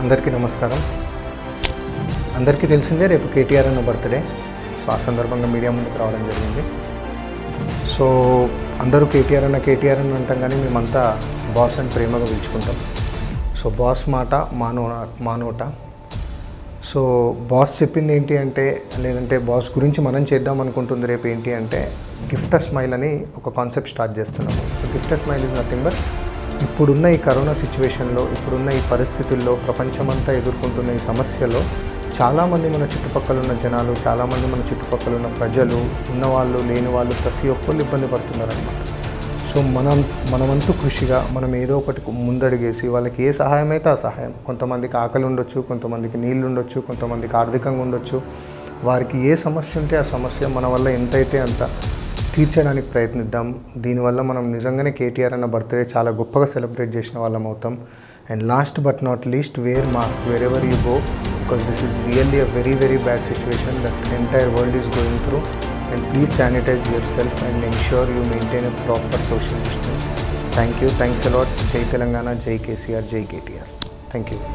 అందరికీ నమస్కారం అందరికీ తెలిసిందే రేపు కేటీఆర్ అన్న బర్త్డే సో ఆ సందర్భంగా మీడియా ముందుకు రావడం జరిగింది సో అందరూ కేటీఆర్ అన్న కేటీఆర్ అని అంటాం కానీ మేమంతా బాస్ అని ప్రేమగా పిలుచుకుంటాం సో బాస్ మాట మానో మానోట సో బాస్ చెప్పింది ఏంటి అంటే లేదంటే బాస్ గురించి మనం చేద్దాం అనుకుంటుంది రేపు ఏంటి అంటే గిఫ్ట్ అ స్మైల్ అని ఒక కాన్సెప్ట్ స్టార్ట్ చేస్తున్నాము so gift a smile is nothing but ఇప్పుడున్న ఈ కరోనా సిచ్యువేషన్లో ఇప్పుడున్న ఈ పరిస్థితుల్లో ప్రపంచమంతా ఎదుర్కొంటున్న ఈ సమస్యలో చాలామంది మన చుట్టుపక్కల ఉన్న జనాలు చాలామంది మన చుట్టుపక్కల ఉన్న ప్రజలు ఉన్నవాళ్ళు లేని వాళ్ళు ప్రతి ఒక్కళ్ళు ఇబ్బంది పడుతున్నారనమాట సో మనం మనమంతు కృషిగా మనం ఏదో ఒకటి ముందడిగేసి వాళ్ళకి ఏ సహాయం అయితే ఆ సహాయం కొంతమందికి ఆకలి ఉండొచ్చు కొంతమందికి నీళ్ళు ఉండొచ్చు కొంతమందికి ఆర్థికంగా ఉండొచ్చు వారికి ఏ సమస్య ఉంటే ఆ సమస్య మన వల్ల ఎంతైతే అంత తీర్చడానికి ప్రయత్నిద్దాం దీనివల్ల మనం నిజంగానే కేటీఆర్ అన్న బర్త్డే చాలా గొప్పగా సెలబ్రేట్ చేసిన వాళ్ళం అవుతాం and last but not least wear mask wherever you go because this is really a very very bad situation that entire world is going through and please sanitize yourself and ensure you maintain a proper social distance. Thank you. Thanks a lot. Jai Telangana, Jai KCR, Jai KTR. Thank you.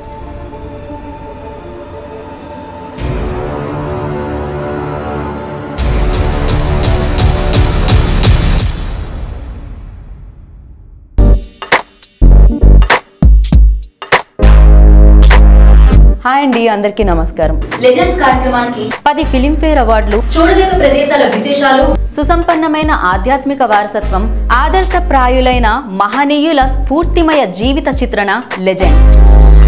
Hi అండి అందరికీ నమస్కారం legends కార్యక్రమానికి పది Filmfare అవార్డులు చూడదగ్గ ప్రదేశాల విశేషాలు సుసంపన్నమైన ఆధ్యాత్మిక వారసత్వం ఆదర్శప్రాయులైన మహనీయుల స్ఫూర్తిమయ జీవిత చిత్రణ లెజెండ్స్